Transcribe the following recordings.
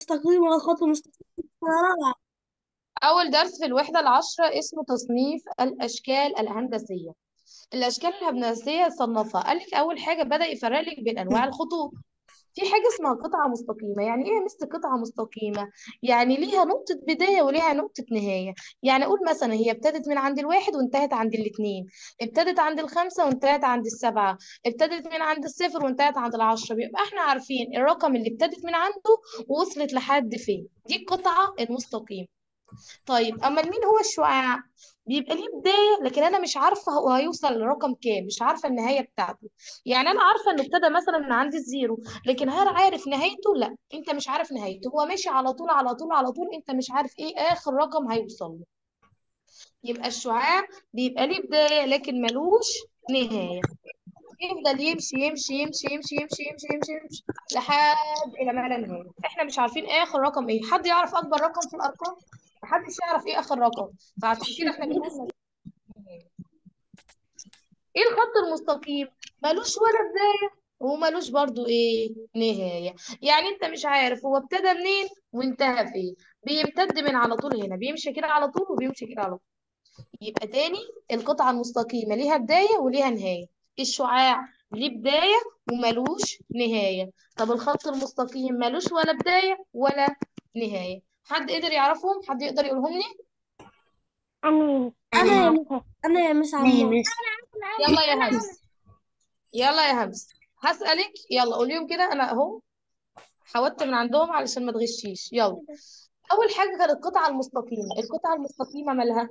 تقريبا الخط المستقيم رائع أول درس في الوحدة العشرة اسمه تصنيف الأشكال الهندسية الأشكال الهندسية صنفها قال لك أول حاجة بدأ يفرق لك بين أنواع الخطوط في حاجة اسمها قطعة مستقيمة يعني إيه مثل قطعة مستقيمة يعني ليها نقطة بداية وليها نقطة نهاية يعني أقول مثلا هي ابتدت من عند الواحد وانتهت عند الاثنين ابتدت عند الخمسة وانتهت عند السبعة ابتدت من عند الصفر وانتهت عند العشرة بيبقى احنا عارفين الرقم اللي ابتدت من عنده ووصلت لحد فين دي القطعة المستقيمة طيب اما مين هو الشعاع بيبقى ليه بداية لكن انا مش عارفة هو هيوصل لرقم كام مش عارفة النهاية بتاعته يعني انا عارفة انه ابتدى مثلا من عند الزيرو لكن هل عارف نهايته لا انت مش عارف نهايته هو ماشي على طول على طول على طول انت مش عارف ايه اخر رقم هيوصل له يبقى الشعاع بيبقى ليه بداية لكن ملوش نهاية يفضل يمشي يمشي يمشي يمشي يمشي يمشي يمشي يمشي لحد الى ما لا نهايه احنا مش عارفين اخر رقم ايه حد يعرف اكبر رقم في الارقام محدش يعرف ايه اخر رقم فعشان كده احنا بنقول ملوش نهاية. ايه الخط المستقيم ملوش ولا بدايه وملوش برضو ايه نهايه يعني انت مش عارف هو ابتدى منين وانتهى فين بيمتد من على طول هنا بيمشي كده على طول وبيمشي كده على طول يبقى تاني القطعة المستقيمة ليها بداية وليها نهاية الشعاع ليه بداية وملوش نهاية طب الخط المستقيم ملوش ولا بداية ولا نهاية حد قدر يعرفهم حد يقدر يقولهم لي أنا انا يا مس انا يا مس عمار يلا يا همس يلا يا همس هسألك يلا قوليهم كده انا اهو حاولت من عندهم علشان ما تغشيش يلا اول حاجة كانت القطعة المستقيمة القطعة المستقيمة مالها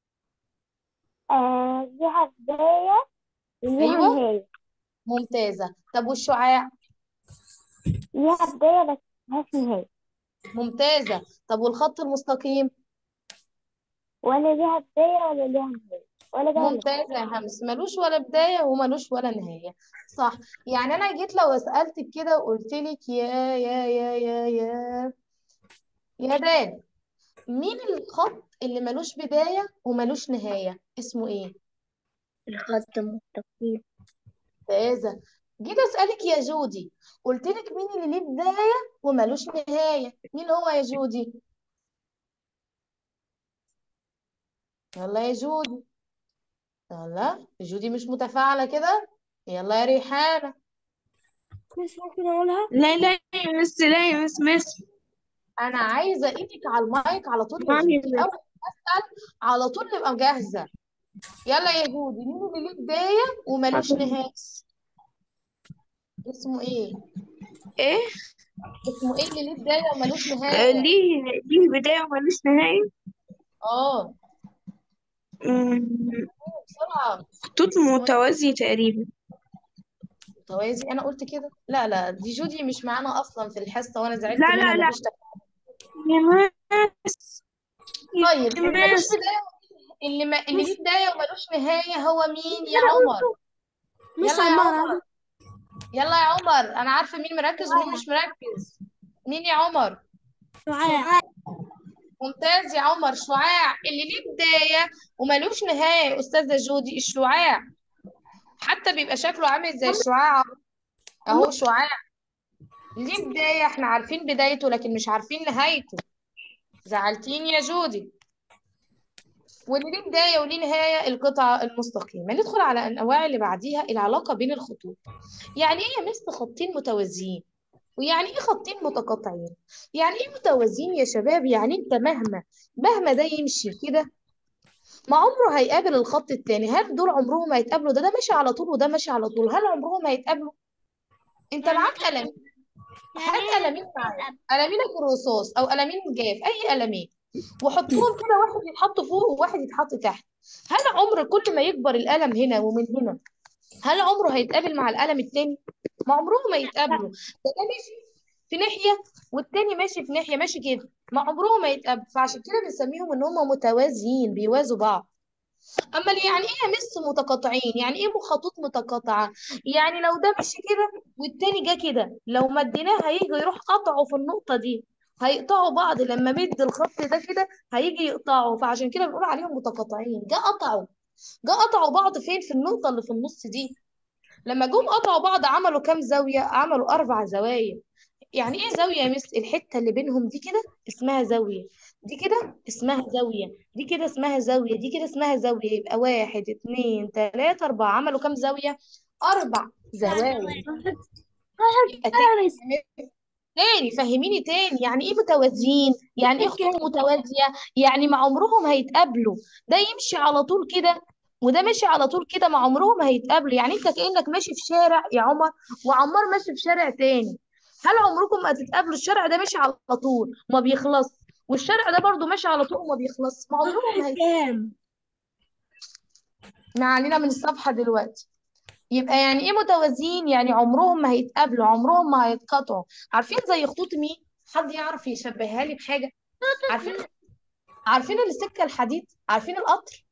آه ليها بداية وليها ايوه نهاية ممتازة طب والشعاع ليها بداية بس ملهاش نهاية ممتازة طب والخط المستقيم ولا ليها بداية ولا ليها نهاية ولا ده ولا ده. ممتازة يا همس ملوش ولا بداية وملوش ولا نهاية صح يعني أنا جيت لو سألتك كده وقلت لك يا يا يا يا يا يا دال مين الخط اللي ملوش بداية وملوش نهاية اسمه إيه؟ الخط المستقيم ممتازة جيت أسألك يا جودي قلت لك مين اللي ليه بداية وملوش نهاية مين هو يا جودي؟ يلا يا جودي يلا جودي مش متفاعلة كده يلا يا ريحانة مش ممكن اقولها لا لا يا مس لا يا مس مس انا عايزه ايدك على المايك على طول يا نعم يا جودي مس. اول ما اسال على طول نبقى جاهزه يلا يا جودي مين اللي ليه بدايه وملوش نهايه اسمه ايه ايه اسمه ايه اللي ليه بدايه وملوش آه، نهايه ليه ليه بداية وملوش نهاية اه مم، بسرعه خطوط اسمه ايه متوازية تقريبا توازي انا قلت كده لا لا دي جودي مش معانا اصلا في الحصه وانا زعلت لا منها لا لا مفيش تفاعل يا مس طيب اللي يا ملوش مس بدايه اللي ما... اللي ليه بدايه وملوش نهايه هو مين يا انا عمر قلته مس يلا يا عمار عمر يلا يا عمر انا عارفه مين مركز ومين مش مركز مين يا عمر شعاع ممتاز يا عمر شعاع اللي ليه بداية وملوش نهاية أستاذة جودي الشعاع حتى بيبقى شكله عامل زي الشعاع أهو شعاع ليه بداية احنا عارفين بدايته لكن مش عارفين نهايته زعلتيني يا جودي واللي ليه بداية وليه نهاية القطعة المستقيمة ندخل على الأنواع اللي بعديها العلاقة بين الخطوط يعني إيه يا مس خطين متوازيين ويعني ايه خطين متقاطعين يعني ايه متوازيين يا شباب يعني انت مهما مهما ده يمشي كده ما عمره هيقابل الخط التاني هل دول عمرهم هيتقابلوا ده ده ماشي على طول وده ماشي على طول هل عمرهم هيتقابلوا انت معاك قلم هات قلمين معاك قلمينك الرصاص او قلمين جاف اي قلمين وحطهم كده واحد يتحط فوق وواحد يتحط تحت هل عمر كل ما يكبر القلم هنا ومن هنا هل عمره هيتقابل مع القلم التاني ما عمرهم ما يتقابلوا ده ده ماشي في ناحية والتاني ماشي في ناحية ماشي كده ما عمرهم ما يتقابلوا فعشان كده بنسميهم ان هم متوازيين بيوازوا بعض اما اللي يعني ايه يا مس متقاطعين يعني ايه خطوط متقاطعه يعني لو ده مشي كده والتاني جه كده لو مديناه هيجي يروح قطعه في النقطه دي هيقطعوا بعض لما مد الخط ده كده هيجي يقطعوا فعشان كده بنقول عليهم متقاطعين جه قطعوا جه قطعوا بعض فين في النقطه اللي في النص دي لما جم قطعوا بعض عملوا كام زاويه عملوا اربع زوايا يعني ايه زاوية يا مس الحتة اللي بينهم دي كده اسمها زاوية دي كده اسمها زاوية دي كده اسمها زاوية دي كده اسمها زاوية يبقى واحد اتنين تلاتة أربعة عملوا كام زاوية؟ أربع زوايا يبقى تاني تاني فهميني تاني يعني ايه متوازيين يعني ايه خطوط متوازية يعني ما عمرهم هيتقابلوا ده يمشي على طول كده وده ماشي على طول كده ما عمرهم هيتقابلوا يعني انت كأنك ماشي في شارع يا عمر وعمار ماشي في شارع تاني هل عمركم ما تتقابلوا الشارع ده ماشي على طول وما بيخلص والشارع ده برضو ماشي على طول وما بيخلص ما عمرهم ما هي... كام ما علينا من الصفحة دلوقتي يبقى يعني ايه متوازيين يعني عمرهم ما هيتقابلوا عمرهم ما هيتقطعوا عارفين زي خطوط مين حد يعرف يشبهها لي بحاجة عارفين عارفين السكة الحديد عارفين القطر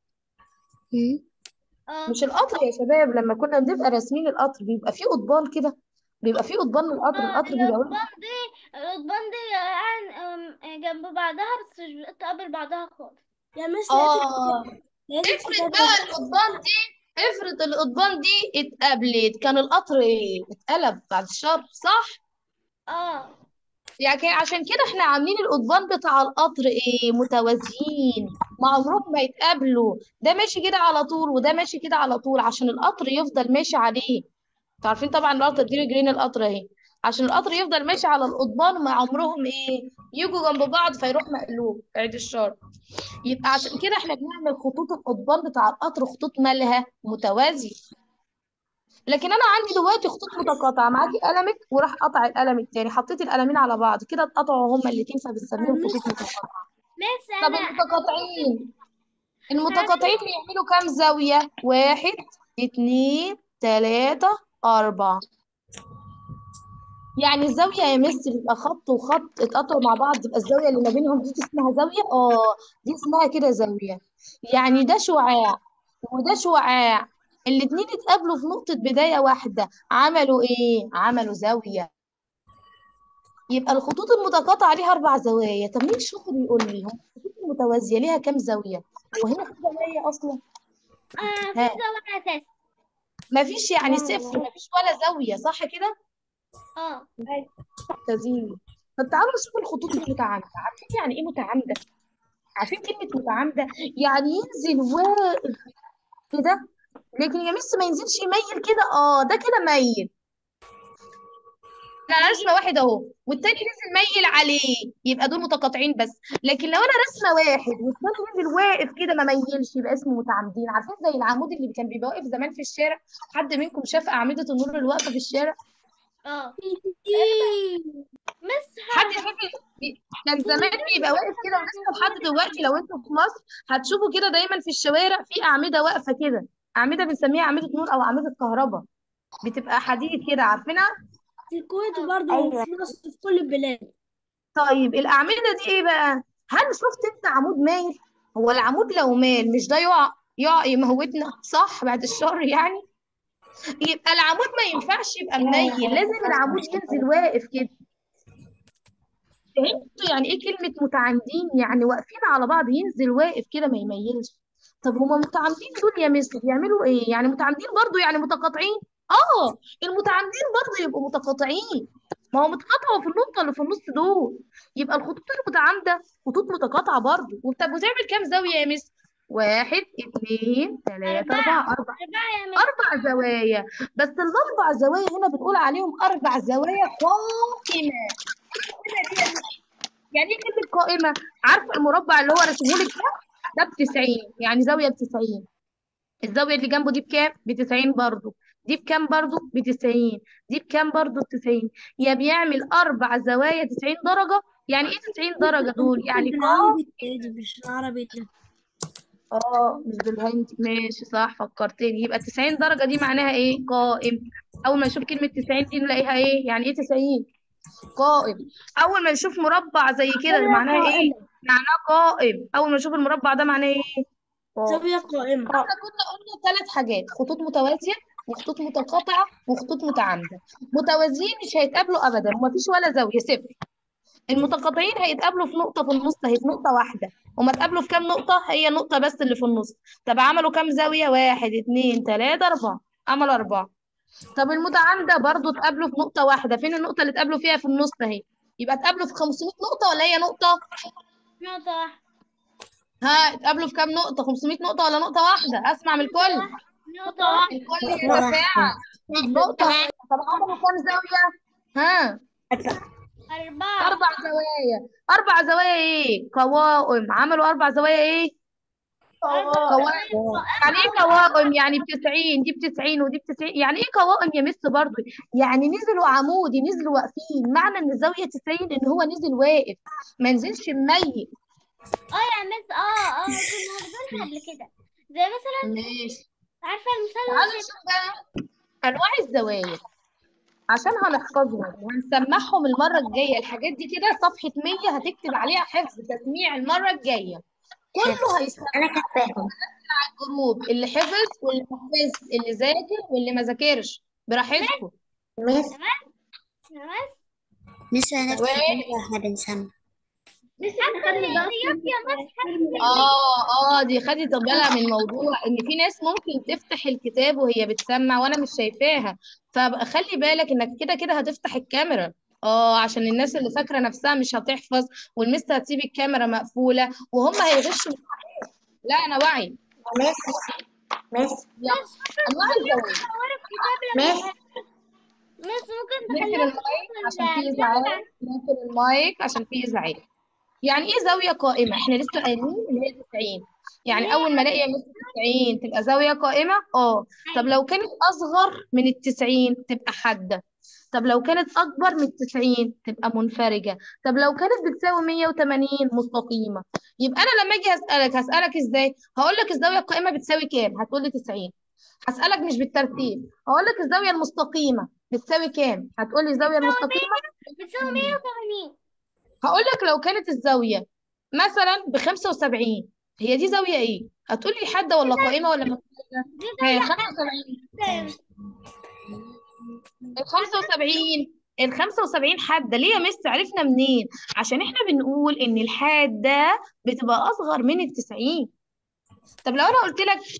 اه مش القطر يا شباب لما كنا بنبقى راسمين القطر بيبقى فيه قضبان كده بيبقى فيه قضبان للقطر اه القطر بيبقى واقف القضبان دي القضبان دي يعني أم، جنب بعضها بس مش بتقابل بعضها خالص يا مس اه لقيت افرض الكتاب بقى القضبان دي افرض القضبان دي اتقابلت كان القطر ايه اتقلب بعد الشر صح اه يعني عشان كده احنا عاملين القضبان بتاع القطر ايه متوازيين ما عمرهم ما يتقابلوا ده ماشي كده على طول وده ماشي كده على طول عشان القطر يفضل ماشي عليه انتوا عارفين طبعا القطر دي رجلين القطر اهي عشان القطر يفضل ماشي على القضبان ما عمرهم ايه يجوا جنب بعض فيروح مقلوب عيد الشر يبقى عشان كده احنا بنعمل خطوط القضبان بتاع القطر خطوط مالها متوازية لكن انا عندي دلوقتي خطوط متقاطعه معاكي قلمك وراح قطع القلم التاني حطيت القلمين على بعض كده اتقطعوا هما الاتنين فبنسميهم خطوط متقاطعه بس طب انا المتقاطعين المتقاطعين بيعملوا كام زاويه واحد اتنين تلاته اربعه يعني الزاويه يا مس بيبقى خط وخط اتقطعوا مع بعض تبقى الزاويه اللي ما بينهم دي اسمها زاويه اه دي اسمها كده زاويه يعني ده شعاع وده شعاع الاتنين اتقابلوا في نقطة بداية واحدة عملوا ايه؟ عملوا زاوية يبقى الخطوط المتقاطعة ليها أربع زوايا طب مين الشاطر يقول لي هم الخطوط المتوازية ليها كام زاوية؟ وهنا في زوايا أصلا؟ آه في ها زاوية أساسي مفيش يعني صفر مفيش ولا زاوية صح كده؟ اه ممتازين طب تعالوا نشوف الخطوط المتعامدة عارفين يعني ايه متعامدة؟ عارفين كلمة متعامدة؟ يعني ينزل واقف كده لكن يا مس ما ينزلش يميل كده اه ده كده ميل انا رسمه واحد اهو والتاني نزل ميل عليه يبقى دول متقاطعين بس لكن لو انا رسمه واحد والتاني نزل واقف كده ما ميلش يبقى اسمه متعامدين عارفين زي العمود اللي كان بيبقى واقف زمان في الشارع حد منكم شاف اعمده النور اللي واقفه في الشارع اه مس حد شاف بي- كان زمان بيبقى واقف كده ولسه لحد دلوقتي لو انتوا في مصر هتشوفوا كده دايما في الشوارع في اعمده واقفه كده اعمده بنسميها اعمده نور او اعمده كهرباء بتبقى حديد كده عارفينها في الكويت برضه ايوه وفي مصر في كل البلاد طيب الأعمدة دي إيه بقى؟ هل شفت أنت عمود مايل؟ هو العمود لو مال مش ده يقع يقع يموتنا صح بعد الشر يعني؟ يبقى العمود ما ينفعش يبقى منيل لازم العمود ينزل واقف كده فهمتوا يعني إيه كلمة متعامدين؟ يعني واقفين على بعض ينزل واقف كده ما يميلش طب هما متعامدين دول يا مس بيعملوا إيه؟ يعني متعامدين برضو يعني متقاطعين؟ آه المتعامدين برضو يبقوا متقاطعين ما هو متقاطعوا في النقطة اللي في النص دول يبقى الخطوط المتعامدة خطوط متقاطعة برضو طب وتعمل كام زاوية يا مس؟ واحد اتنين تلاتة أربعة أربعة أربع أربعة يا مس أربع زوايا بس الأربع زوايا هنا بنقول عليهم أربع زوايا قائمة قائمة دي يا مس. يعني إيه كلمة قائمة؟ عارفة المربع اللي هو رسمه لك ده؟ ده ب 90 يعني زاوية ب 90 الزاوية اللي جنبه دي بكام؟ ب 90 برضه دي بكام برضه؟ ب 90 دي بكام برضه؟ ب 90 يا بيعمل أربع زوايا 90 درجة يعني إيه 90 درجة دول؟ يعني قائمة بالعربي مش العربي ده اه مش بالهندي ماشي صح فكرتني يبقى 90 درجة دي معناها ايه قائم اول ما نشوف كلمة 90 دي نلاقيها ايه يعني ايه 90 قائم اول ما نشوف مربع زي كده معناها ايه معناه قائم اول ما نشوف المربع ده معناه ايه قائم زاوية قائمة احنا كنا قلنا ثلاث حاجات خطوط متوازية وخطوط متقاطعة وخطوط متعامدة متوازيين مش هيتقابلوا ابدا ومفيش ولا زاوية صفر المتقاطعين هيتقابلوا في نقطة في النص هي في نقطة واحدة هما اتقابلوا في كام نقطة؟ هي نقطة بس اللي في النص طب عملوا كام زاوية؟ واحد اتنين تلاتة أربعة عملوا أربعة طب المتعامدة برضو اتقابلوا في نقطة واحدة فين النقطة اللي اتقابلوا فيها في النص اهي يبقى اتقابلوا في 500 نقطة ولا هي نقطة نقطة واحدة ها اتقابلوا في كام نقطة 500 نقطة ولا نقطة واحدة اسمع من الكل نقطة واحدة الكل نقطة يا واحدة. ساعة نقطة واحدة. طب عملوا كام زاوية ها أربعة أربع زوايا أربع زوايا إيه قوائم عملوا أربع زوايا إيه قوائم يعني ايه قوائم يعني بتسعين دي بتسعين ودي بتسعين يعني ايه قوائم يا مس برضه يعني نزلوا عمودي نزلوا واقفين معنى ان الزاوية تسعين ان هو نزل واقف ما نزلش مميت اه يا مس اه اه كنا واخدينها قبل كده زي مثلا ماشي عارفة تعالوا المثلث نشوف بقى انواع الزوايا عشان هنحفظهم وهنسمعهم المرة الجاية الحاجات دي كده صفحة 100 هتكتب عليها حفظ تسميع المرة الجاية كله هيسمع أنا كاتباهم على الجروب اللي حفظ واللي ما حفظش اللي ذاكر واللي ما ذاكرش براحتكم مس تمام مس هنفتح تمام واحنا بنسمع حتى الرياضيات يا مس حتى اه اه دي خدت بالها من الموضوع ان في ناس ممكن تفتح الكتاب وهي بتسمع وانا مش شايفاها فخلي بالك انك كده كده هتفتح الكاميرا اه عشان الناس اللي فاكره نفسها مش هتحفظ والمستر هتسيب الكاميرا مقفوله وهم هيغشوا من الحاجات. لا انا واعي مس مس يلا انواع الزوايا تصوري الكتاب لما مس مس ممكن نقفل تخليها المايك عشان في الكتاب ازعاج نقفل المايك عشان في ازعاج يعني ايه زاويه قائمه احنا لسه قايلين اللي هي 90 يعني اول ما الاقي مثل 90 تبقى زاويه قائمه اه طب لو كانت اصغر من ال 90 تبقى حاده طب لو كانت اكبر من 90 تبقى منفرجه طب لو كانت بتساوي 180 مستقيمه يبقى انا لما اجي اسالك هسالك ازاي هقول لك الزاويه القائمه بتساوي كام هتقول لي 90 هسالك مش بالترتيب هقول لك الزاويه المستقيمه بتساوي كام هتقول لي الزاويه المستقيمه بتساوي 180 هقول لك لو كانت الزاوية مثلا ب 75 هي دي زاوية ايه؟ هتقول لي حادة ولا قائمة ولا مستقيمة؟ دي هي زاوية 75 حادة ال 75 ال 75 حادة ليه يا مس عرفنا منين؟ عشان احنا بنقول ان الحادة بتبقى اصغر من ال 90 طب لو انا قلت لك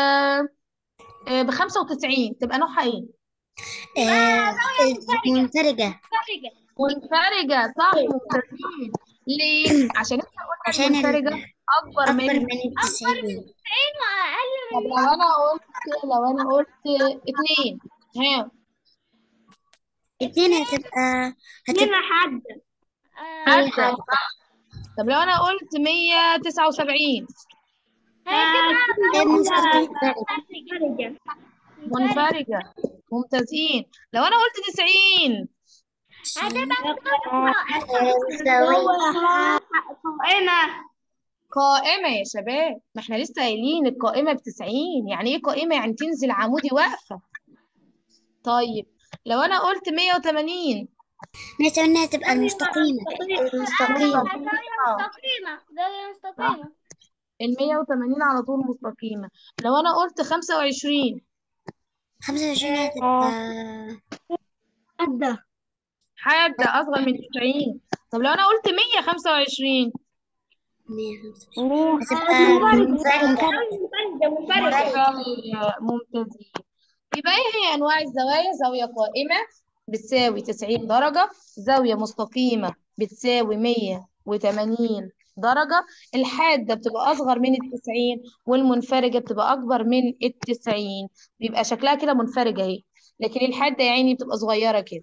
ب 95 تبقى نوعها ايه؟ آه منفرجة فرجة منفرجة صح ممتازين ليه؟ عشان احنا قلنا عشان المنفرجة ال- اكبر أكبر من من التسعين 90 وأقل طب لو انا قلت لو انا قلت اتنين ها اتنين هتبقى هتبقى حد آه، حادة صح طب لو انا قلت 179 هتبقى مستقيم فرجة منفرجة ممتازين لو انا قلت 90 هتبقى قائمة يا شباب ما احنا لسه قايلين القائمة ب 90 يعني ايه قائمة يعني تنزل عمودي واقفة طيب لو انا قلت 180 مية هتبقى المستقيمة المستقيمة مستقيمة زاوية مستقيمة ال 180 على طول مستقيمة لو انا قلت 25 خمسة وعشرين هتبقى حد حادة أصغر من 90 طب لو أنا قلت 125 مية خمسة وعشرين هتبقى منفرجة ممتازين يبقى ايه هي انواع الزوايا زاويه قائمه بتساوي 90 درجه زاويه مستقيمه بتساوي 180 درجه الحاده بتبقى اصغر من ال 90 والمنفرجه بتبقى اكبر من ال 90 بيبقى شكلها كده منفرجه اهي لكن الحاده يا عيني بتبقى صغيره كده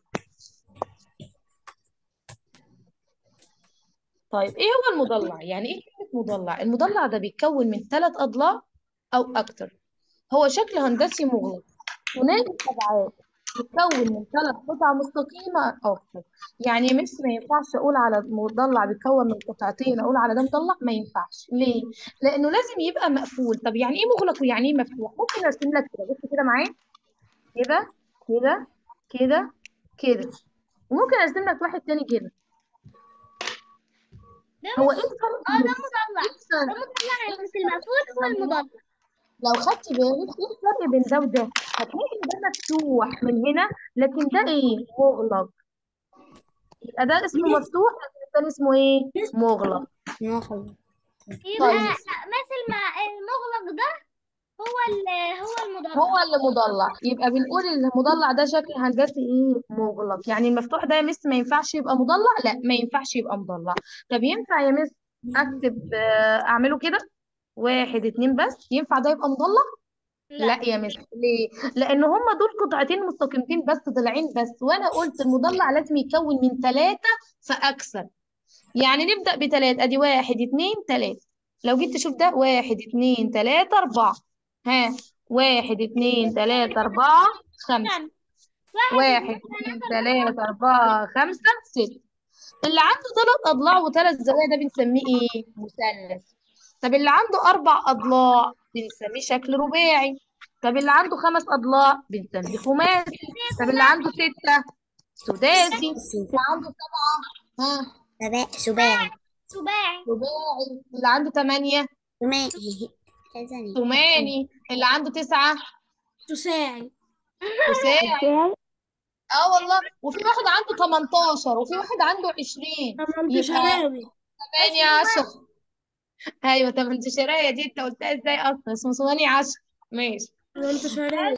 طيب ايه هو المضلع يعني ايه كلمه مضلع المضلع ده بيتكون من ثلاث اضلاع او اكتر هو شكل هندسي مغلق ثنائي الابعاد بيتكون من ثلاث قطع مستقيمه او اكتر يعني مش ما ينفعش اقول على مضلع بيتكون من قطعتين اقول على ده مضلع ما ينفعش ليه لانه لازم يبقى مقفول طب يعني ايه مغلق ويعني ايه مفتوح ممكن ارسم لك كده بص كده معايا كده كده كده كده وممكن ارسم لك واحد تاني كده ده هو مش ايه الفرق اه ده بين- مضلع إيه الفرق؟ ده مضلع بس المقفول هو المضلع لو خدت بالك ايه الفرق بين ده وده هتلاقي ان ده مفتوح من هنا لكن ده ايه مغلق يبقى ده اسمه مفتوح لكن التاني اسمه ايه مغلق مغلق يبقى طيب مثل ما المغلق ده هو ال هو المضلع هو اللي مضلع يبقى بنقول ان المضلع ده شكل هندسي ايه مغلق يعني المفتوح ده يا مس ما ينفعش يبقى مضلع لا ما ينفعش يبقى مضلع طب ينفع يا مس اكتب آه، اعمله كده واحد اتنين بس ينفع ده يبقى مضلع لا لا يا مس ليه لان هما دول قطعتين مستقيمتين بس ضلعين بس وانا قلت المضلع لازم يتكون من ثلاثة فاكثر يعني نبدأ بثلاثة ادي واحد اتنين تلاتة لو جيت تشوف ده واحد اتنين تلاتة اربعة ها واحد اتنين تلاتة اربعة خمسة يعني واحد واحد اتنين تلاتة أربعة خمسة ستة اللي عنده ثلاث أضلاع وثلاث زوايا ده بنسميه إيه؟ مثلث طب اللي عنده أربع أضلاع بنسميه شكل رباعي طب اللي عنده خمس أضلاع بنسميه خماسي طب اللي عنده ستة سداسي اللي عنده سبعة ها سباعي سباعي سباعي رباعي اللي عنده ثمانية ثماني ثانية ثماني اللي عنده تسعة تساعي تساعي اه والله وفي واحد عنده 18 وفي واحد عنده 20 طب يبقى شراوي 8 10 ايوه طب انت شرايه دي انت قلتها ازاي اصلا اسمه 8 10 ماشي انت شراوي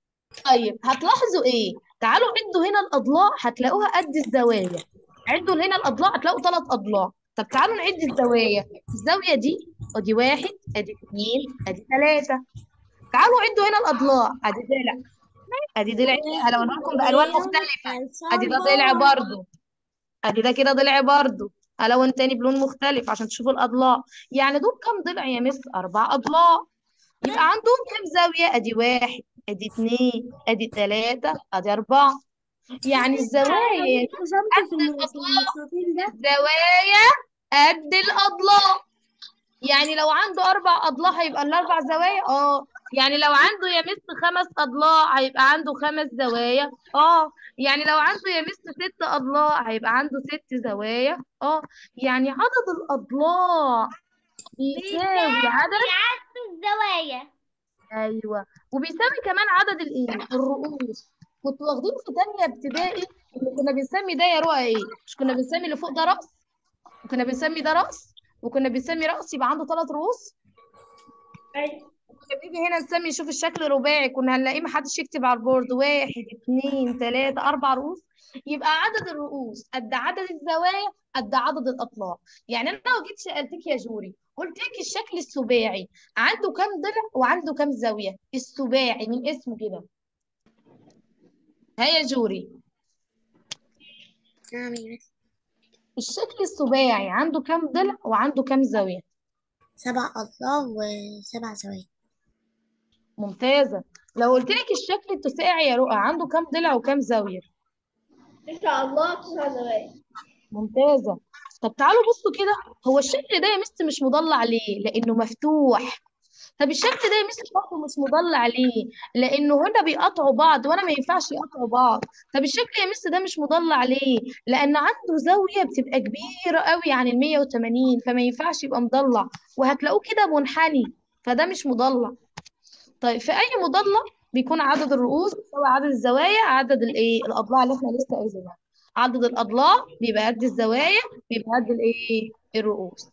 طيب هتلاحظوا ايه تعالوا عدوا هنا الاضلاع هتلاقوها قد الزوايا عدوا هنا الاضلاع هتلاقوا ثلاث اضلاع طب تعالوا نعد الزوايا الزاويه دي ادي واحد ادي اثنين ادي ثلاثه تعالوا عدوا هنا الاضلاع ادي ضلع ادي ضلع هلونها لكم بالوان مختلفه ادي ده ضلع برضو ادي ده كده ضلع برضو الون تاني بلون مختلف عشان تشوفوا الاضلاع يعني دول كام ضلع يا مس اربع اضلاع يبقى عندهم كام زاويه ادي واحد ادي اتنين ادي تلاته ادي اربعه يعني الزوايا رسمت في الم- في المستطيل ده زوايا قد الاضلاع يعني لو عنده اربع اضلاع هيبقى الاربع زوايا اه يعني لو عنده يا مس خمس اضلاع هيبقى عنده خمس زوايا اه يعني لو عنده يا مس ست اضلاع هيبقى عنده ست زوايا اه يعني عدد الاضلاع بيساوي عدد عدد الزوايا ايوه وبيساوي كمان عدد الايه الرؤوس كنتوا واخدين في تانية ابتدائي اللي كنا بنسمي ده يا رؤى ايه مش كنا بنسمي اللي فوق ده راس وكنا بنسمي ده راس وكنا بنسمي راس يبقى عنده ثلاث رؤوس كنا بنيجي هنا نسمي نشوف الشكل رباعي كنا هنلاقيه محدش يكتب على البورد واحد اتنين تلاتة أربع رؤوس يبقى عدد الرؤوس قد عدد الزوايا قد عدد الأطلاع يعني أنا لو جيت سألتك يا جوري قلت لك الشكل السباعي عنده كام ضلع وعنده كام زاوية السباعي من اسمه كده ها يا جوري نعم يا مس. الشكل السباعي عنده كام ضلع وعنده كام زاوية سبع أضلاع وسبع زوايا ممتازة لو قلت لك الشكل التساعي يا رؤى عنده كام ضلع وكام زاوية ان شاء الله تسع زوايا ممتازة طب تعالوا بصوا كده هو الشكل ده يا مس مش مضلع ليه؟ لأنه مفتوح طب الشكل ده يا مس برضه مش مضلع ليه؟ لأنه هنا بيقطعوا بعض وأنا ما ينفعش يقطعوا بعض طب الشكل يا مس ده مش مضلع ليه؟ لأن عنده زاوية بتبقى كبيرة قوي عن ال 180 فما ينفعش يبقى مضلع وهتلاقوه كده منحني فده مش مضلع طيب في أي مضلع بيكون عدد الرؤوس يساوي عدد الزوايا عدد الايه الأضلاع اللي احنا لسه قايلينها عدد الأضلاع بيبقى قد الزوايا بيبقى قد الايه الرؤوس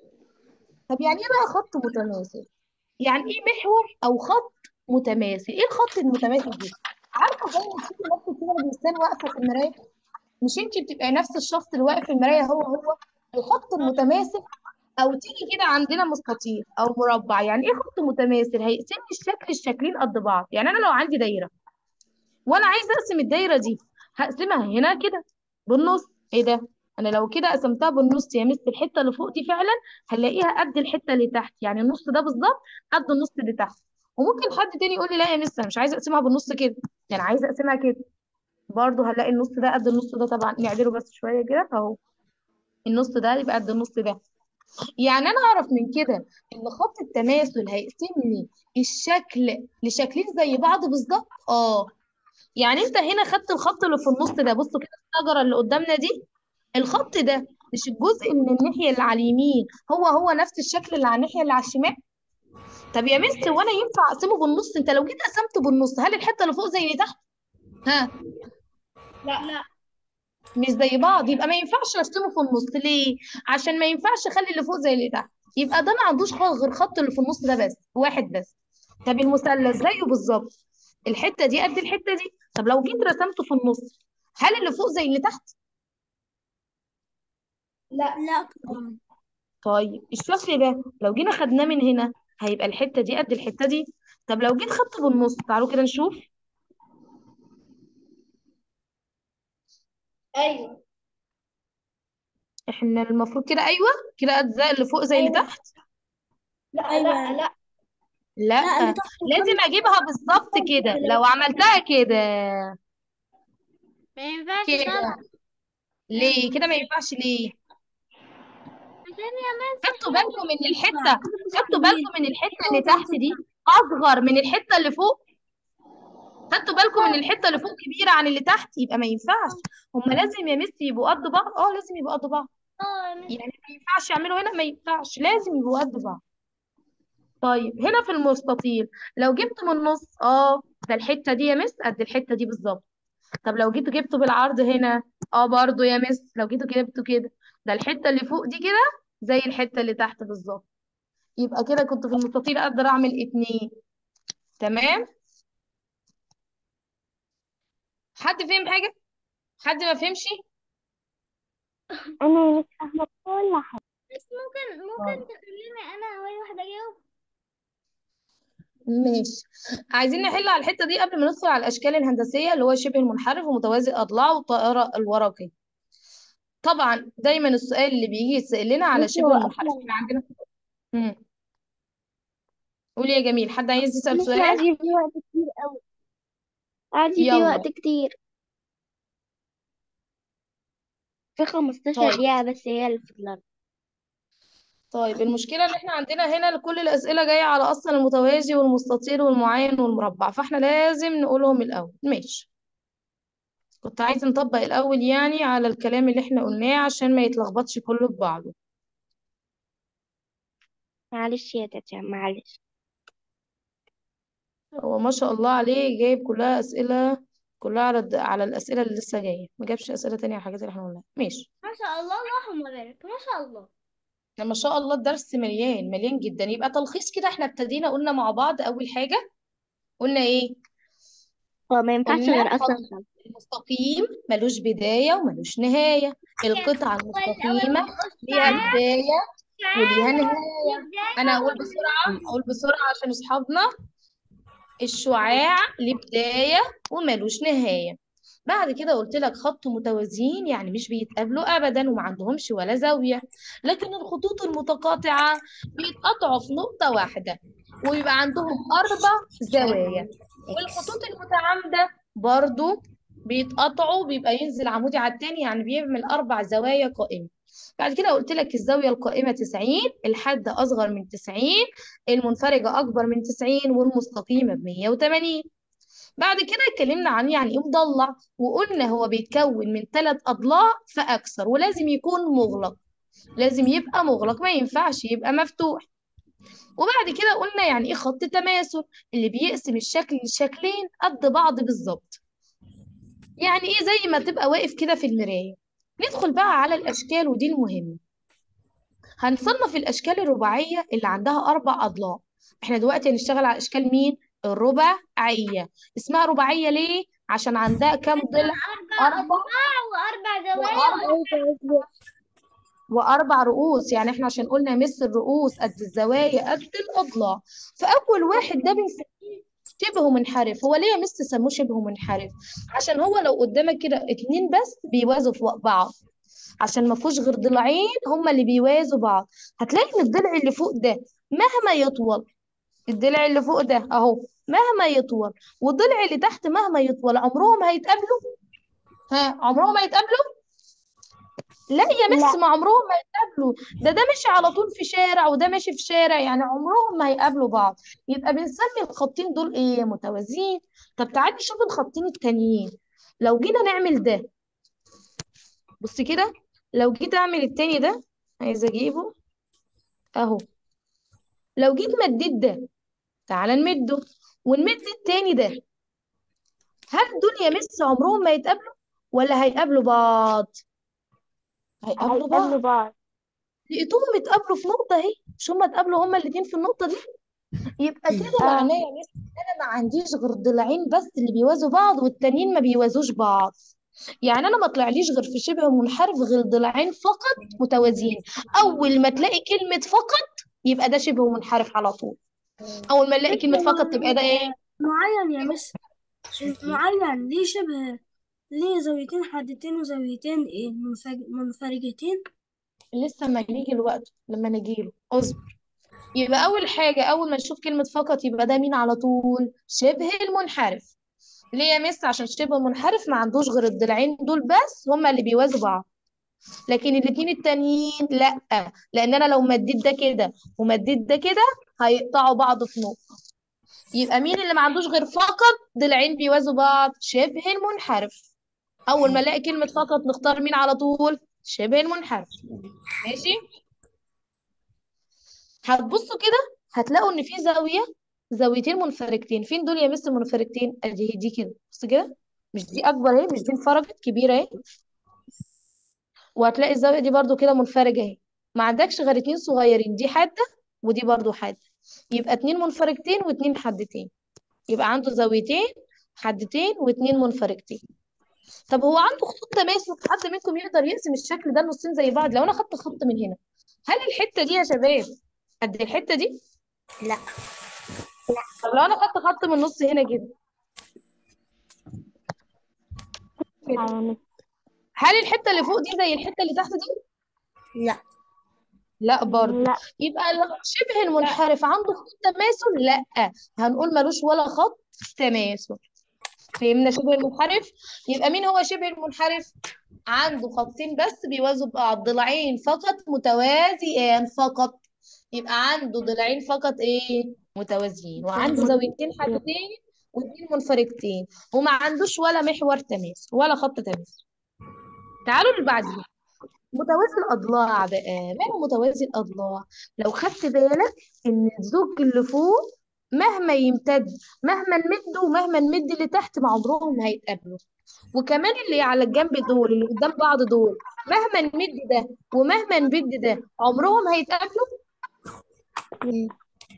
طب يعني ايه بقى خط متماثل يعني ايه محور او خط متماثل ايه الخط المتماثل ده عارفه زي ما تشوفي نفسك كده الانسان واقفه في المرايه مش انت بتبقى نفس الشخص اللي واقف في المرايه هو هو الخط المتماثل او تيجي كده عندنا مستطيل او مربع يعني ايه خط متماثل هيقسم لي الشكل الشكلين قد بعض يعني انا لو عندي دايره وانا عايزه اقسم الدايره دي هقسمها هنا كده بالنص ايه ده انا لو كده قسمتها بالنص يا مس الحته اللي فوق دي فعلا هنلاقيها قد الحته اللي تحت يعني النص ده بالظبط قد النص اللي تحت وممكن حد تاني يقول لي لا يا مس انا مش عايزه اقسمها بالنص كده يعني عايزه اقسمها كده برضه هنلاقي النص ده قد النص ده طبعا نعدله بس شويه كده اهو النص ده يبقى قد النص ده يعني انا اعرف من كده ان خط التماثل هيقسم لي الشكل لشكلين زي بعض بالظبط اه يعني انت هنا خدت الخط اللي في النص ده بصوا كده الشجره اللي قدامنا دي الخط ده مش الجزء من الناحيه اللي على اليمين هو هو نفس الشكل اللي على الناحيه اللي على الشمال طب يا مس وانا ينفع اقسمه بالنص انت لو جيت قسمته بالنص هل الحته اللي فوق زي اللي تحت ها لا لا مش زي بعض يبقى ما ينفعش ارسمه في النص ليه عشان ما ينفعش اخلي اللي فوق زي اللي تحت يبقى ده ما عندوش خ- غير خط اللي في النص ده بس واحد بس طب المثلث زيه بالظبط الحته دي قد الحته دي طب لو جيت رسمته في النص هل اللي فوق زي اللي تحت لا لا طبعا طيب الشكل ده لو جينا خدناه من هنا هيبقى الحته دي قد الحته دي طب لو جيت خدته بالنص تعالوا كده نشوف ايوه احنا المفروض كده ايوه كده قد زي اللي فوق زي اللي أيوة. تحت لا أيوة. لا لا لا اللي لا تحت لازم اجيبها بالظبط كده لو عملتها كده ما ينفعش كده طبعا ليه كده ما ينفعش ليه عشان يا مس خدتوا بالكم من الحته خدتوا بالكم من الحته اللي تحت دي اصغر من الحته اللي فوق خدتوا بالكم من الحته اللي فوق كبيره عن اللي تحت يبقى ما ينفعش هما لازم يا مس يبقوا قد بعض اه لازم يبقوا قد بعض اه يا مس يعني ما ينفعش يعملوا هنا ما ينفعش لازم يبقوا قد بعض طيب هنا في المستطيل لو جبت من النص اه ده الحته دي يا مس قد الحته دي بالظبط طب لو جيتوا جبته بالعرض هنا اه برضو يا مس لو جيتوا جبتوا كده ده الحته اللي فوق دي كده زي الحته اللي تحت بالظبط يبقى كده كنت في المستطيل اقدر اعمل اتنين تمام حد فهم حاجه حد ما فهمش أنا مش فاهمة كل حاجة بس ممكن ممكن تخليني انا اول واحده اجاوب ماشي عايزين نحل على الحته دي قبل ما ندخل على الاشكال الهندسيه اللي هو شبه المنحرف ومتوازي الاضلاع والطائره الورقي طبعا دايما السؤال اللي بيجي يتسال لنا على بصي شبه هو المنحرف أصلا احنا عندنا امم قولي يا جميل حد عايز يسال لسه سؤال عندي في وقت كتير أوي عندي في يلا وقت كتير في 15 طيب دقيقة بس هي اللي فضلت طيب المشكله ان احنا عندنا هنا كل الاسئله جايه على اصلا المتوازي والمستطيل والمعين والمربع فاحنا لازم نقولهم الاول ماشي كنت عايزه نطبق الاول يعني على الكلام اللي احنا قلناه عشان ما يتلخبطش كله في بعضه معلش يا تاتا معلش هو ما شاء الله عليه جايب كلها أسئلة كلها على الد- على الأسئلة اللي لسه جاية ما جابش أسئلة تانية على الحاجات اللي احنا قلناها ماشي ما شاء الله اللهم بارك ما شاء الله ما شاء الله الدرس مليان مليان جدا يبقى تلخيص كده احنا ابتدينا قلنا مع بعض أول حاجة قلنا ايه هو ما ينفعش قلنا غير أصلا خط المستقيم ملوش بداية وملوش نهاية القطعة المستقيمة ليها بداية وليها نهاية أنا أقول بسرعة أقول بسرعة عشان أصحابنا الشعاع ليه بداية وملوش نهاية بعد كده قلت لك خط متوازيين يعني مش بيتقابلوا أبدا وما عندهمش ولا زاوية لكن الخطوط المتقاطعة بيتقطعوا في نقطة واحدة ويبقى عندهم أربع زوايا والخطوط المتعامدة برضو بيتقطعوا بيبقى ينزل عمودي على التاني يعني بيعمل أربع زوايا قائمة بعد كده قلت لك الزاوية القائمة 90 الحد أصغر من 90 المنفرجة أكبر من 90 والمستقيمة ب 180 بعد كده اتكلمنا عن يعني ايه مضلع وقلنا هو بيتكون من ثلاث أضلاع فأكثر ولازم يكون مغلق لازم يبقى مغلق ما ينفعش يبقى مفتوح وبعد كده قلنا يعني ايه خط تماثل اللي بيقسم الشكل لشكلين قد بعض بالظبط يعني ايه زي ما تبقى واقف كده في المراية ندخل بقى على الأشكال ودي المهمة هنصنف الأشكال الرباعية اللي عندها أربع أضلاع احنا دلوقتي هنشتغل على أشكال مين؟ الرباعية اسمها رباعية ليه؟ عشان عندها كام ضلع؟ أربع أربع أضلاع وأربع زوايا وأربع وأربع رؤوس يعني احنا عشان قلنا مس الرؤوس قد الزوايا قد الأضلاع فأول واحد ده بنسميه شبه منحرف هو ليه يا مس سموه شبه منحرف؟ عشان هو لو قدامك كده اتنين بس بيوازوا في بعض عشان ما فيهوش غير ضلعين هما اللي بيوازوا بعض هتلاقي ان الضلع اللي فوق ده مهما يطول الضلع اللي فوق ده اهو مهما يطول والضلع اللي تحت مهما يطول عمرهم هيتقابلوا ها عمرهم هيتقابلوا لا يا مس لا ما عمرهم ما هيتقابلوا ده ده ماشي على طول في شارع وده ماشي في شارع يعني عمرهم ما هيقابلوا بعض يبقى بنسمي الخطين دول ايه متوازيين طب تعالي نشوف الخطين التانيين لو جينا نعمل ده بص كده لو جيت اعمل التاني ده عايزه اجيبه اهو لو جيت مديت ده تعالى نمده ونمد التاني ده هل دول يا مس عمرهم ما يتقابلوا ولا هيقابلوا بعض هيقابلوا هيقابلوا بعض بعض لقيتهم اتقابلوا في نقطة اهي مش هما اتقابلوا هما الاتنين في النقطة دي يبقى كده اه معناه يا مس ان انا ما عنديش غير ضلعين بس اللي بيوازوا بعض والتانيين ما بيوازوش بعض يعني انا ما طلعليش غير في شبه منحرف غير ضلعين فقط متوازيين اول ما تلاقي كلمة فقط يبقى ده شبه منحرف على طول اول ما نلاقي بس كلمة هو فقط تبقى ده ايه معين يا مس معين ليه شبه ليه زاويتين حادتين وزاويتين إيه منفج- منفرجتين لسه ما نيجي الوقت لما نجيله اصبر يبقى اول حاجة اول ما نشوف كلمة فقط يبقى ده مين على طول شبه المنحرف ليه يا مس عشان شبه منحرف ما عندوش غير الضلعين دول بس هما اللي بيوازوا بعض لكن الاتنين التانيين لا لان انا لو مديت ده كده ومديت ده كده هيقطعوا بعض في نقطة يبقى مين اللي ما عندوش غير فقط ضلعين بيوازوا بعض شبه المنحرف اول ما الاقي كلمة فقط نختار مين على طول شبه المنحرف ماشي هتبصوا كده هتلاقوا ان في زاوية زاويتين منفرجتين فين دول يا مس منفرجتين ادي دي كده بص كده مش دي اكبر اهي مش دي انفرجت كبيرة اهي وهتلاقي الزاوية دي برضو كده منفرجة اهي ما عندكش غير اتنين صغيرين دي حادة ودي برضو حادة يبقى اتنين منفرجتين واتنين حادتين يبقى عنده زاويتين حادتين واتنين منفرجتين طب هو عنده خطوط تماسك حد منكم يقدر يقسم الشكل ده نصين زي بعض لو انا خدت خط من هنا هل الحتة دي يا شباب قد الحتة دي لا طب لو انا خدت خط من النص هنا كده كده اه مس هل الحتة اللي فوق دي زي الحتة اللي تحت دي لا لا برضه لا يبقى ال- شبه المنحرف عنده خط تماثل لا هنقول ملوش ولا خط تماثل فهمنا شبه المنحرف يبقى مين هو شبه المنحرف عنده خطين بس بيوازوا بعض ضلعين فقط متوازيان فقط يبقى عنده ضلعين فقط ايه متوازيين وعنده زاويتين حادتين واثنين منفرجتين وما عندوش ولا محور تماثل ولا خط تماثل تعالوا اللي بعدين متوازي الأضلاع بقى ماله متوازي الأضلاع لو خدت بالك إن الزوج اللي فوق مهما يمتد مهما نمد ومهما نمد اللي تحت مع عمرهم ما هيتقابلوا وكمان اللي على الجنب دول اللي قدام بعض دول مهما نمد ده ومهما نمد ده عمرهم هيتقابلوا مم.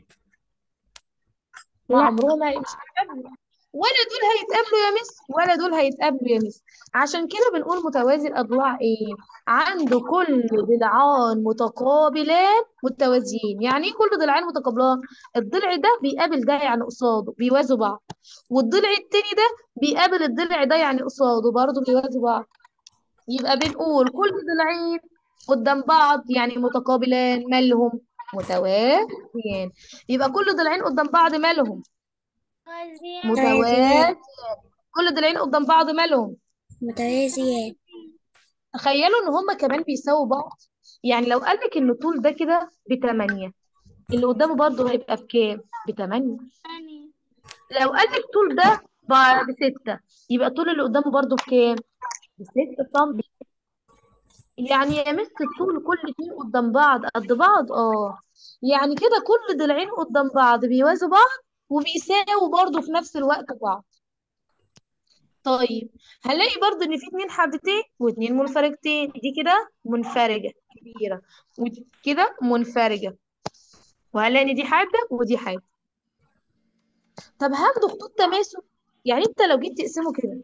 مع لا عمرهم هي- مش هيتقابلوا ولا دول هيتقابلوا يا مس ولا دول هيتقابلوا يا مس عشان كده بنقول متوازي الأضلاع ايه عنده كل ضلعان متقابلان متوازيين يعني ايه كل ضلعان متقابلان الضلع ده بيقابل ده يعني قصاده بيوازوا بعض والضلع التاني ده بيقابل الضلع ده يعني قصاده برضه بيوازوا بعض يبقى بنقول كل ضلعين قدام بعض يعني متقابلان مالهم متوازيان يبقى كل ضلعين قدام بعض مالهم وزيان متوازيان كل ضلعين قدام بعض مالهم متوازيان تخيلوا ان هما كمان بيساووا بعض يعني لو قال لك ان الطول ده كده بتمانية اللي قدامه برضه هيبقى بكام بتمانية يعني لو قال لك الطول ده ب- بستة يبقى الطول اللي قدامه برضه بكام بستة سم يعني يا مس الطول كل اتنين قدام بعض قد بعض اه يعني كده كل ضلعين قدام بعض بيوازوا بعض وبيساووا برضه في نفس الوقت بعض طيب هنلاقي برضه ان في اتنين حادتين واتنين منفرجتين دي كده منفرجة كبيرة ودي كده منفرجة وهنلاقي ان دي حادة ودي حادة طب هاخده خطوط تماسك يعني انت لو جيت تقسمه كده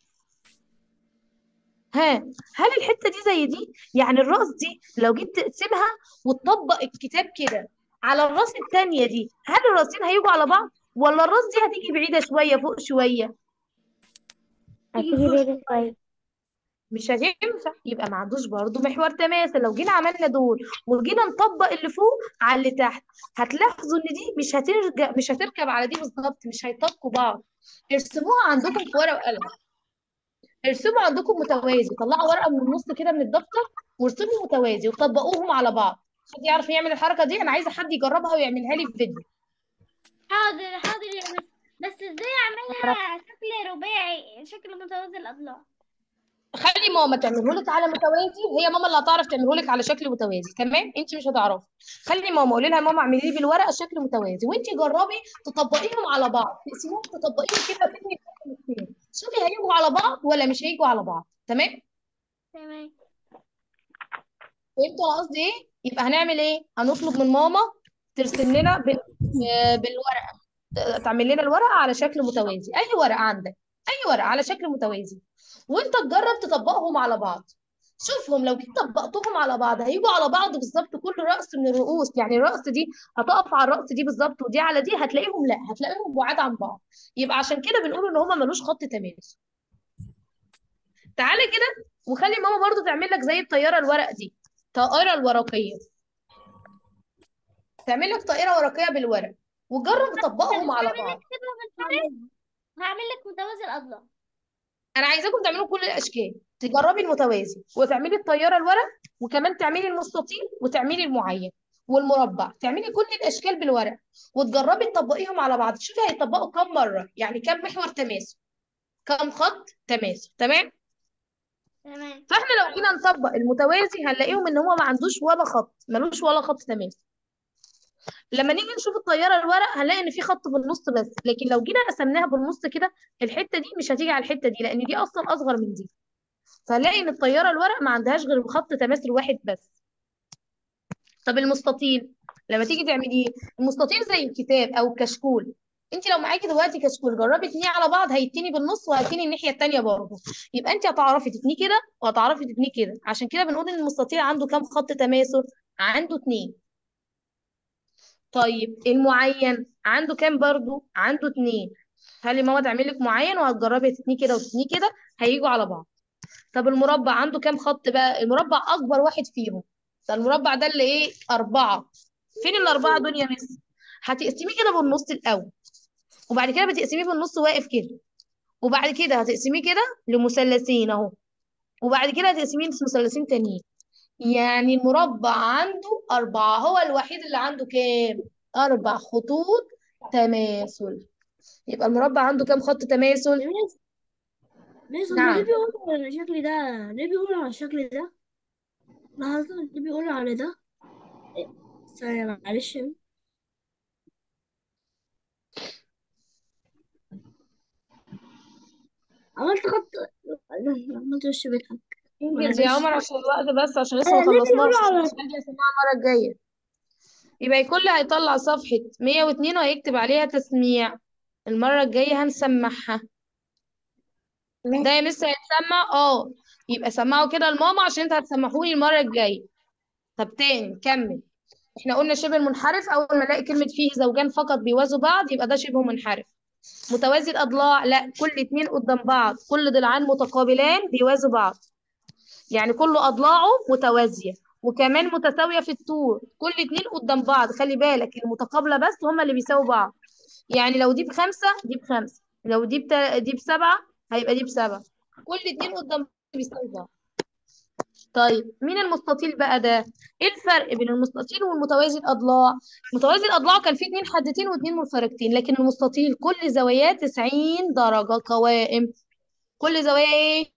ها هل الحتة دي زي دي يعني الرأس دي لو جيت تقسمها وتطبق الكتاب كده على الراس التانية دي هل الراسين هيجوا على بعض ولا الراس دي هتيجي بعيدة شوية فوق شوية هتيجي بعيد شوية مش هتنفع يبقى ما عندوش برضه محور تماثل لو جينا عملنا دول وجينا نطبق اللي فوق على اللي تحت هتلاحظوا ان دي مش هترجع مش هتركب على دي بالظبط مش هيطابقوا بعض ارسموها عندكم في ورقة وقلم ارسموا عندكم متوازي طلعوا ورقة من النص كده من الدفتر وارسموا متوازي وطبقوهم على بعض حد يعرف يعمل الحركة دي انا عايزة حد يجربها ويعملها لي في فيديو حاضر حاضر يا مس بس ازاي اعملها شكل رباعي شكل متوازي الاضلاع خلي ماما تعمله لك على متوازي هي ماما اللي هتعرف تعمله لك على شكل متوازي تمام انت مش هتعرفي خلي ماما قولي لها ماما اعملي لي بالورقه شكل متوازي وانت جربي تطبقيهم على بعض تقسميهم تطبقيهم كده تبني الاثنين شوفي هيجوا على بعض ولا مش هيجوا على بعض تمام تمام فهمتوا انا قصدي ايه يبقى هنعمل ايه هنطلب من ماما ترسم لنا بال... ب- بالورقه ت- تعمل لنا الورقه على شكل متوازي اي ورقه عندك اي ورقه على شكل متوازي وانت تجرب تطبقهم على بعض شوفهم لو جيت طبقتهم على بعض هيجوا على بعض بالظبط كل رأس من الرؤوس يعني الرأس دي هتقف على الرأس دي بالظبط ودي على دي هتلاقيهم لا هتلاقيهم بعاد عن بعض يبقى عشان كده بنقول ان هما ملوش خط تماس تعالى كده وخلي ماما برضو تعمل لك زي الطياره الورق دي طائره الورقيه تعمل لك طائره ورقيه بالورق وجرب تطبقهم على هعمل بعض لك كده منحرف هعمل لك متوازي الأضلاع انا عايزاكم تعملوا كل الاشكال تجربي المتوازي وتعملي الطياره الورق وكمان تعملي المستطيل وتعملي المعين والمربع تعملي كل الاشكال بالورق وتجربي تطبقيهم على بعض شوفي هيطبقوا كم مره يعني كم محور تماسك كم خط تماسك تمام تمام فاحنا لو جينا نطبق المتوازي هنلاقيهم ان هو ما عندوش ولا خط ملوش ولا خط تماسك لما نيجي نشوف الطياره الورق هنلاقي ان في خط بالنص بس لكن لو جينا قسمناها بالنص كده الحته دي مش هتيجي على الحته دي لان دي اصلا اصغر من دي فهنلاقي ان الطياره الورق ما عندهاش غير خط تماثل واحد بس طب المستطيل لما تيجي تعمليه المستطيل زي الكتاب او الكشكول انت لو معاكي دلوقتي كشكول جربي تنيه على بعض هيتني بالنص وهتني الناحيه التانيه برضه يبقى انت هتعرفي تتنيه كده وهتعرفي تتنيه كده عشان كده بنقول ان المستطيل عنده كام خط تماثل عنده اتنين طيب المعين عنده كام برضه عنده اتنين خلي ماما تعمل لك معين وهتجربي تتنيه كده وتتنيه كده هيجوا على بعض طب المربع عنده كام خط بقى المربع اكبر واحد فيهم ده المربع ده اللي ايه اربعة فين الاربعة دول يا مس هتقسميه كده بالنص الاول وبعد كده بتقسميه بالنص واقف كده وبعد كده هتقسميه كده لمثلثين اهو وبعد كده هتقسميه لمثلثين تانيين يعني المربع عنده أربعة هو الوحيد اللي عنده كام أربع خطوط تماثل يبقى المربع عنده كام خط تماثل ميس ميس هما نعم ليه بيقولوا على الشكل ده ليه بيقولوا على الشكل ده لحظة ليه بيقولوا على ده إيه، ثانية معلش عملت خط عملت وش بيضحك انجز يا معلش عمر عشان الوقت بس عشان لسه آه، ما ليه خلصناش بيقولوا عشان على الأشكال دي هسمعها المرة الجاية يبقى الكل هيطلع صفحة 102 وهيكتب عليها تسميع المرة الجاية هنسمعها ده يا مس هيتسمع اه يبقى سمعوا كده لماما عشان انت هتسمحوني المرة الجاية طب تاني كمل احنا قلنا شبه المنحرف اول ما الاقي كلمة فيه زوجان فقط بيوازوا بعض يبقى ده شبه منحرف متوازي الاضلاع لا كل اتنين قدام بعض كل ضلعان متقابلان بيوازوا بعض يعني كل اضلاعه متوازية وكمان متساوية في الطول كل اتنين قدام بعض خلي بالك المتقابلة بس هما اللي بيساووا بعض يعني لو دي بخمسة دي بخمسة لو دي بتا... دي بسبعة هيبقى دي بسبعة كل اتنين قدام بعض بيساووا بعض طيب مين المستطيل بقى ده ايه الفرق بين المستطيل والمتوازي الاضلاع متوازي الاضلاع كان فيه اتنين حادتين واتنين منفرجتين لكن المستطيل كل زواياه 90 درجة قوائم كل زوايا ايه